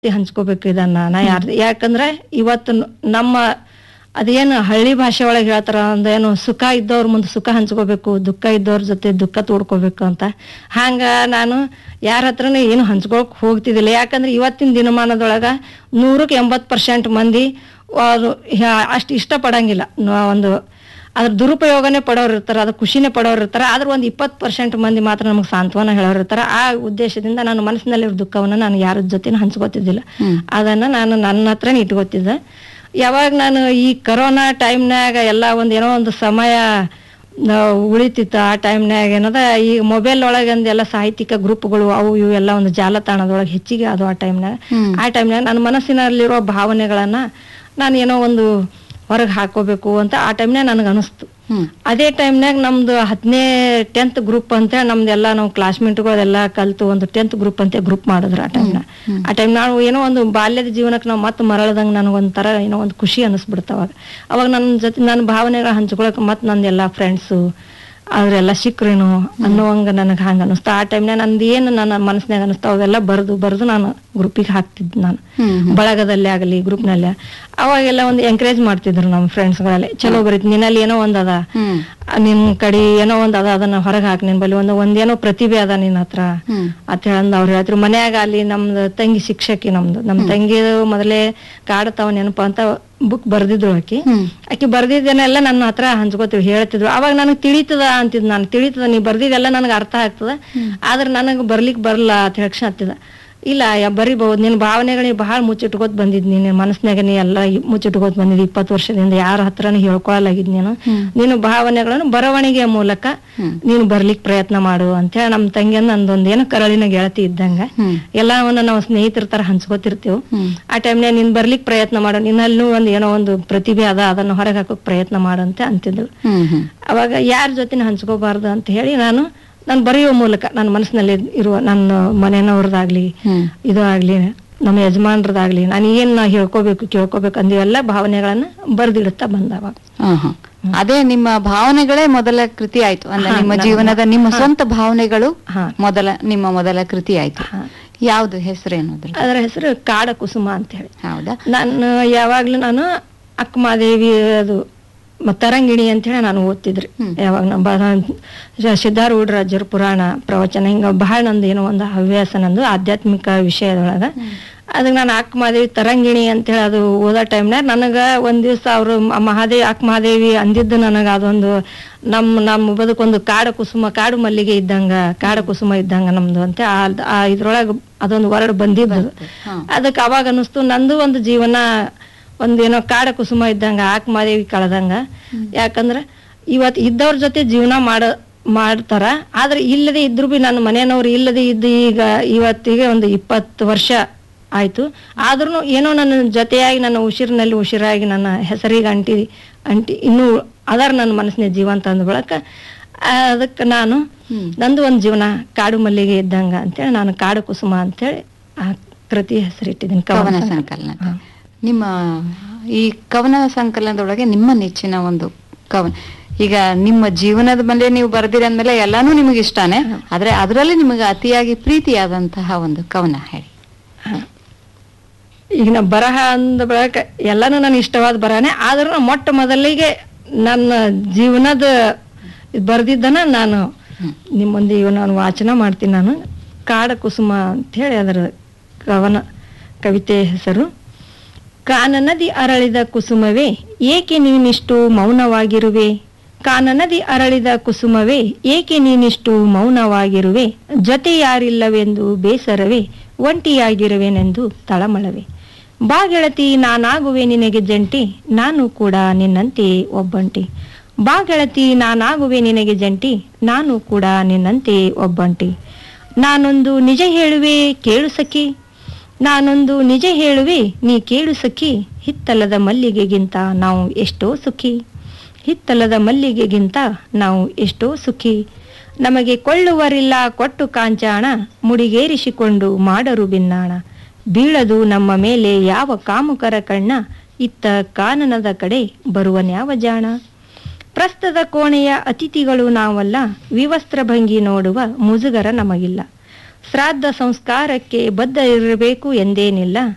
ಹಂಚ್ಕೋಬೇಕು ಇದನ್ನ ನಾ ಯಾರ್ ಯಾಕಂದ್ರೆ ಇವತ್ತು ನ- ನಮ್ಮ ಅದೇನು ಹಳ್ಳಿ ಭಾಷೆ ಒಳಗೆ ಹೇಳ್ತಾರ ಅಂದೇನು ಸುಖ ಇದ್ದವ್ರ ಮುಂದೆ ಸುಖ ಹಂಚ್ಕೋಬೇಕು ದುಃಖ ಇದ್ದವ್ರ ಜೊತೆ ದುಃಖ ತೋಡ್ಕೋಬೇಕು ಅಂತ ಹಂಗ ನಾನು ಯಾರ ಹತ್ರನೂ ಏನು ಹಂಚ್ಕೊಳಕ್ ಹೋಗ್ತಿದ್ದಿಲ್ಲ ಯಾಕಂದ್ರೆ ಇವತ್ತಿನ ದಿನಮಾನದೊಳಗ ನೂರಕ್ಕೆ ಎಂಬತ್ತು ಪರ್ಸೆಂಟ್ ಮಂದಿ ಅವರು ಅಷ್ಟು ಇಷ್ಟಪಡಂಗಿಲ್ಲ ನ- ಒಂದು ಅದ್ರ ದುರುಪಯೋಗನೇ ಪಡೋರು ಇರ್ತಾರ ಅದ್ರ ಖುಷಿನೇ ಪಡೋರು ಇರ್ತಾರ ಆದ್ರೆ ಒಂದು ಇಪ್ಪತ್ತು ಪರ್ಸೆಂಟ್ ಮಂದಿ ಮಾತ್ರ ನಮಗೆ ಸಾಂತ್ವನ ಹೇಳೋರು ಇರ್ತಾರ ಆ ಉದ್ದೇಶದಿಂದ ನಾನು ಮನಸ್ಸಿನಲ್ಲಿರೋ ದುಃಖವನ್ನ ನಾನು ಯಾರ ಜೊತೆನೂ ಹಂಚ್ಕೋತಿದ್ದಿಲ್ಲ ಅದನ್ನ ನಾನು ನನ್ನ ಹತ್ರನೇ ಇಟ್ಕೋತಿದ್ದೆ ಯಾವಾಗ ನಾನು ಈ ಕರೋನಾ ಟೈಮ್ನಾಗ ಎಲ್ಲ ಒಂದ್ ಏನೋ ಒಂದು ಸಮಯ ನಾವ್ ಉಳಿತಿತ್ತು ಆ ಟೈಮ್ನಾಗ ಏನದ ಈ ಮೊಬೈಲ್ ಒಳಗೆ ಎಲ್ಲ ಸಾಹಿತ್ಯಿಕ ಗ್ರೂಪ್ಗಳು ಅವು ಇವು ಎಲ್ಲ ಒಂದು ಜಾಲತಾಣದೊಳಗೆ ಹೆಚ್ಚಿಗೆ ಅದು ಆ ಟೈಮ್ನಾಗ ಆ ಟೈಮ್ನಾಗ ನನ್ನ ಮನಸ್ಸಿನಲ್ಲಿರೋ ಭಾವನೆಗಳನ್ನ ನಾನು ಏನೋ ಒಂದು ಹೊರಗೆ ಹಾಕೋಬೇಕು ಅಂತ ಆ ಟೈಮ್ನಾಗ ನನಗೆ ಅನಿಸ್ತು ಹ್ಮ್ ಅದೇ ಟೈಮ್ನಾಗ ನಮ್ದು ಹತ್ತನೇ ಟೆಂತ್ ಗ್ರೂಪ್ ಅಂತ ನಮ್ದೆಲ್ಲ ನಾವು ಕ್ಲಾಸ್ಮೇಟ್ಗಳೆಲ್ಲ ಕಲ್ತು ಒಂದು ಟೆಂತ್ ಗ್ರೂಪ್ ಅಂತ ಗ್ರೂಪ್ ಮಾಡಿದ್ರು ಆ ಟೈಮ್ನಾಗ ಆ ಟೈಮ್ ನಾವು ಏನೋ ಒಂದು ಬಾಲ್ಯದ ಜೀವನಕ್ಕೆ ನಾವು ಮತ್ತೆ ಮರಳದಂಗ ನನಗೊಂಥರ ಏನೋ ಒಂದು ಖುಷಿ ಅನಿಸ್ಬಿಡ್ತು ಅವಾಗ ಅವಾಗ ನನ್ನ ಜೊತೆ ನನ್ನ ಭಾವನೆಗಳ ಹಂಚ್ಕೊಳಕ್ ಮತ್ತೆ ನಂದೆಲ್ಲ ಫ್ರೆಂಡ್ಸು ಅವರೆಲ್ಲ ಸಿಕ್ರೇನು ಅನ್ನುವಂಗ ನನಗೆ ಹಂಗ ಅನಿಸ್ತು ಆ ಟೈಮ್ನಾಗ ನಂದು ಏನು ನನ್ನ ಮನಸ್ಸಿನಾಗ ಅನಿಸ್ತಾವ ಅವೆಲ್ಲ ಬರೆದು ಬರೆದು ನಾನು ಗ್ರೂಪಿಗೆ ಹಾಕ್ತಿದ್ದೆ ನಾನು ಬಳಗದಲ್ಲಿ ಆಗಲಿ ಗ್ರೂಪ್ನಲ್ಲಿ ಅವಾಗೆಲ್ಲ ಒಂದು ಎಂಕರೇಜ್ ಮಾಡ್ತಿದ್ರು ನಮ್ಮ ಫ್ರೆಂಡ್ಸ್ಗಳಲ್ಲಿ ಚಲೋ ಬರೀತಿ ನಿನ್ನಲ್ಲಿ ಏನೋ ಒಂದ್ ಅದ ಹ್ಮ್ ಆ, ನಿನ್ ಕಡೆ ಏನೋ ಒಂದ್ ಅದ ಅದನ್ನ ಹೊರಗೆ ಹಾಕಿ ನಿನ್ ಬಳಿ ಒಂದು ಒಂದೇನೋ ಪ್ರತಿಭೆ ಅದ ನಿನ್ ಹತ್ರ ಹ್ಮ್ ಅಂತ ಹೇಳಂದ್ ಅವ್ರು ಹೇಳ್ತಿರು ಮನ್ಯಾಗ ಅಲ್ಲಿ ನಮ್ದು ತಂಗಿ ಶಿಕ್ಷಕಿ ನಮ್ದು ನಮ್ ತಂಗಿ ಮೊದಲೇ ಕಾಡತಾವ ನೆನಪ ಅಂತ ಬುಕ್ ಬರ್ದಿದ್ರು ಆಕಿ ಹ್ಮ್ ಆಕಿ ಬರ್ದಿದ್ದೇನೆಲ್ಲ ನನ್ನ ಹತ್ರ ಹಂಚ್ಕೋತೀವಿ ಹೇಳ್ತಿದ್ರು ಅವಾಗ ನನಗ್ ತಿಳಿತದ ಅಂತಿದ್ ನಾನು ತಿಳಿತದ ನೀ ಬರ್ದಿದ್ದೆಲ್ಲ ನನಗೆ ಅರ್ಥ ಆಗ್ತದ ಆದ್ರೆ ನನಗ್ ಬರ್ಲಿಕ್ ಬರಲ್ಲ ಅಂತ ಹೇಳಕ್ಷ ಹತ್ತಿದ ಇಲ್ಲ ಯಾ ಬರಿಬಹುದು ನಿನ್ ಭಾವನೆಗಳಿಗೆ ಬಹಳ ಮುಚ್ಚಿಟ್ಕೋತ್ ಬಂದಿದ್ ನೀನ್ ಮನಸ್ನಾಗ ನೀ ಎಲ್ಲ ಇ- ಮುಚ್ಚಿಟ್ಕೋತ್ ಬಂದಿದ್ ಇಪ್ಪತ್ತು ವರ್ಷದಿಂದ ಯಾರ ಹತ್ರನೂ ಹೇಳ್ಕೊಳಲಾಗಿದ್ ನೀನು ನೀನು ಭಾವನೆಗಳನ್ನು ಬರವಣಿಗೆಯ ಮೂಲಕ ನೀನು ಬರ್ಲಿಕ್ ಪ್ರಯತ್ನ ಮಾಡು ಅಂತ ಹೇಳಿ ನಮ್ ತಂಗಿಯನ್ನ ನಂದೊಂದ್ ಏನೋ ಕರಳಿನ ಗೆಳತಿ ಇದ್ದಂಗ ಹ್ಮ್ ಎಲ್ಲವನ್ನ ನಾವು ಸ್ನೇಹಿತರ ತರ ಹಂಚ್ಕೋತಿರ್ತೀವಿ ಹ್ಮ್ ಆ ಟೈಮ್ನಾಗ ನೀನ್ ಬರ್ಲಿಕ್ ಪ್ರಯತ್ನ ಮಾಡು ನಿನ್ನಲ್ಲೂ ಒಂದ್ ಏನೋ ಒಂದು ಪ್ರತಿಭೆ ಅದ ಅದನ್ನ ಹೊರಗೆ ಹಾಕೋಕ್ ಪ್ರಯತ್ನ ಮಾಡು ಅಂತ ಅಂತಿದ್ರು ಹ್ಮ್ ಹ್ಮ್ ಅವಾಗ ಯಾರ ಜೊತೆ ಹಂಚ್ಕೋಬಾರ್ದು ಅಂತ ಹೇಳಿ ನಾನು ನಾನು ಬರೆಯುವ ಮೂಲಕ ನನ್ನ ಮನಸ್ಸಿನಲ್ಲಿ ಇರುವ ನನ್ನ ಮನೆಯವ್ರದ್ದಾಗ್ಲಿ ಹ್ಮ್ ಇದು ಆಗ್ಲಿ ನಮ್ಮ ಯಜಮಾನ್ರದಾಗ್ಲಿ ನಾನು ಏನ್ ನಾ ಹೇಳ್ಕೋಬೇಕು ಕೇಳ್ಕೋಬೇಕು ಅಂದಿವೆಲ್ಲ ಭಾವನೆಗಳನ್ನ ಬರ್ದಿಡುತ್ತಾ ಬಂದ ಅವಾಗ ಹಾ, ಹಾ. ಅದೇ ನಿಮ್ಮ ಭಾವನೆಗಳೇ ಮೊದಲ ಕೃತಿ ಆಯ್ತು ಅಂದ್ರೆ ನಿಮ್ಮ ಜೀವನದ ನಿಮ್ಮ ಸ್ವಂತ ಭಾವನೆಗಳು ಹಾ. ಮೊದಲ ನಿಮ್ಮ ಮೊದಲ ಕೃತಿ ಆಯ್ತು ಯಾವ್ದು ಹೆಸರೇನು ಅದ್ರ ಅದರ ಹೆಸರು ಕಾಡ ಕುಸುಮ ಅಂತ ಹೇಳಿ ಹೌದಾ ನಾನು ಯಾವಾಗ್ಲೂ ನಾನು ಅಕ್ಕಮಾದೇವಿ ಅದು ಮ- ತರಂಗಿಣಿ ಅಂತ ಹೇಳಿ ನಾನು ಓದ್ತಿದ್ರಿ ಯಾವಾಗ ನಮ್ಮ ಬ- ಸಿದ್ಧಾರೂಢ ರಾಜರ ಪುರಾಣ ಪ್ರವಚನ ಹಿಂಗ ಬಹಳ ನಂದು ಏನೋ ಒಂದು ಹವ್ಯಾಸ ನಂದು ಆಧ್ಯಾತ್ಮಿಕ ವಿಷಯದೊಳಗ ಅದಕ್ಕೆ ನಾನು ಅಕ್ಕ ಮಹಾದೇವಿ ತರಂಗಿಣಿ ಅಂತ ಹೇಳಿ ಅದು ಓದೋ ಟೈಮ್ನಾಗ ನನಗ ಒಂದ್ ದಿವ್ಸ ಅವರು ಮಹಾದೇವಿ ಅಕ್ಕ ಮಹಾದೇವಿ ಅಂದಿದ್ದು ನನಗ ಅದೊಂದು ನಮ್ಮ ನಮ್ಮ ಬದುಕೊಂದು ಕಾಡ ಕುಸುಮ ಕಾಡು ಮಲ್ಲಿಗೆ ಇದ್ದಂಗ ಕಾಡ ಕುಸುಮ ಇದ್ದಂಗ ನಮ್ದು ಅಂತ ಆ- ಆ ಇದ್ರೊಳಗ ಅದೊಂದು ವರ್ಡ್ ಬಂದಿದ್ದು ಹಾ. ಅದಕ್ಕೆ ಅವಾಗ ಅನಿಸ್ತು ನಂದು ಒಂದು ಜೀವನ ಒಂದೇನೋ ಕಾಡ ಕುಸುಮ ಇದ್ದಂಗ ಆಕ್ ಮಾದೇವಿ ಕಳೆದಂಗ ಯಾಕಂದ್ರ ಇವತ್ ಇದ್ದವ್ರ ಜೊತೆ ಜೀವನ ಮಾಡ ಮಾಡ್ತಾರ ಆದ್ರೆ ಇಲ್ಲದೆ ಇದ್ರು ಬಿ ನನ್ನ ಮನೆಯವ್ರು ಇಲ್ಲದೆ ಇದ್ದು ಈಗ ಇವತ್ತಿಗೆ ಒಂದು ಇಪ್ಪತ್ತು ವರ್ಷ ಆಯ್ತು ಆದ್ರೂ ಏನೋ ನನ್ನ ಜೊತೆಯಾಗಿ ನನ್ನ ಉಸಿರಿನಲ್ಲಿ ಉಸಿರಾಗಿ ನನ್ನ ಹೆಸರಿಗೆ ಅಂಟಿ ಅಂಟಿ ಇನ್ನೂ ಅದರ ನನ್ನ ಮನಸ್ಸಿನ ಜೀವಂತ ಅಂದ ಬಳಕ ಅದಕ್ಕೆ ನಾನು ನಂದು ಒಂದು ಜೀವನ ಕಾಡು ಮಲ್ಲಿಗೆ ಇದ್ದಂಗ ಅಂತೇಳಿ ನಾನು ಕಾಡು ಕುಸುಮ ಅಂತೇಳಿ ಆ ಕೃತಿ ಹೆಸರಿಟ್ಟಿದ್ದೀನಿ ಕವನ ಕವನ ಸಂಕಲನ ನಿಮ್ಮ ಈ ಕವನ ಸಂಕಲನದೊಳಗೆ ನಿಮ್ಮ ನೆಚ್ಚಿನ ಒಂದು ಕವನ ಈಗ ನಿಮ್ಮ ಜೀವನದ ಮೇಲೆ ನೀವು ಬರ್ದಿರ ಅಂದ್ಮೇಲೆ ಎಲ್ಲಾನು ನಿಮಗೆ ಇಷ್ಟಾನೆ ಆದ್ರೆ ಅದರಲ್ಲಿ ನಿಮಗೆ ಅತಿಯಾಗಿ ಪ್ರೀತಿಯಾದಂತಹ ಒಂದು ಕವನ ಹೇಳಿ ಈಗ ನಾ ಬರಹ ಅಂದ ಬಳಕ ಎಲ್ಲಾನು ನನ್ನ ಇಷ್ಟವಾದ ಬರಹನೇ ಆದ್ರೂ ನಾ ಮೊಟ್ಟ ಮೊದಲಿಗೆ ನನ್ನ ಜೀವನದ ಇದ್ ಬರ್ದಿದ್ದನ ನಾನು ನಿಮ್ಮೊಂದಿಗೆ ನಾನು ವಾಚನ ಮಾಡ್ತೀನಿ ನಾನು ಕಾಡ ಕುಸುಮ ಅಂತ ಹೇಳಿ ಅದರ ಕವನ ಕವಿತೆ ಹೆಸರು ಕಾನನದಿ ಅರಳಿದ ಕುಸುಮವೇ ಏಕೆ ನೀನಿಷ್ಟು ಮೌನವಾಗಿರುವೆ ಕಾನನದಿ ಅರಳಿದ ಕುಸುಮವೇ ಏಕೆ ನೀನಿಷ್ಟು ಮೌನವಾಗಿರುವೆ ಜೊತೆ ಯಾರಿಲ್ಲವೆಂದು ಬೇಸರವೇ ಒಂಟಿಯಾಗಿರುವೆನೆಂದು ತಳಮಳವೆ ಬಾ ಗೆಳತಿ ನಾನಾಗುವೆ ನಿನಗೆ ಜಂಟಿ ನಾನು ಕೂಡ ನಿನ್ನಂತೆ ಒಬ್ಬಂಟಿ ಬಾ ಗೆಳತಿ ನಾನಾಗುವೆ ನಿನಗೆ ಜಂಟಿ ನಾನು ಕೂಡ ನಿನ್ನಂತೆ ಒಬ್ಬಂಟಿ ನಾನೊಂದು ನಿಜ ಹೇಳುವೆ ಕೇಳು ಸಖಿ ನಾನೊಂದು ನಿಜ ಹೇಳುವೆ ನೀ ಕೇಳು ಸಖಿ ಹಿತ್ತಲದ ಮಲ್ಲಿಗೆಗಿಂತ ನಾವು ಎಷ್ಟೋ ಸುಖಿ ಹಿತ್ತಲದ ಮಲ್ಲಿಗೆಗಿಂತ ನಾವು ಎಷ್ಟೋ ಸುಖಿ ನಮಗೆ ಕೊಳ್ಳುವರಿಲ್ಲ ಕೊಟ್ಟು ಕಾಂಚಾಣ ಮುಡಿಗೇರಿಸಿಕೊಂಡು ಮಾಡರು ಬಿನ್ನಾಣ ಬೀಳದು ನಮ್ಮ ಮೇಲೆ ಯಾವ ಕಾಮುಕರ ಕಣ್ಣ ಇತ್ತ ಕಾನನದ ಕಡೆ ಬರುವನ್ಯಾವ ಜಾಣ ಪ್ರಸ್ತದ ಕೋಣೆಯ ಅತಿಥಿಗಳು ನಾವಲ್ಲ ವಿವಸ್ತ್ರ ಭಂಗಿ ನೋಡುವ ಮುಜುಗರ ನಮಗಿಲ್ಲ ಶ್ರಾದ್ದ ಸಂಸ್ಕಾರಕ್ಕೆ ಬದ್ಧ ಇರಬೇಕು ಎಂದೇನಿಲ್ಲ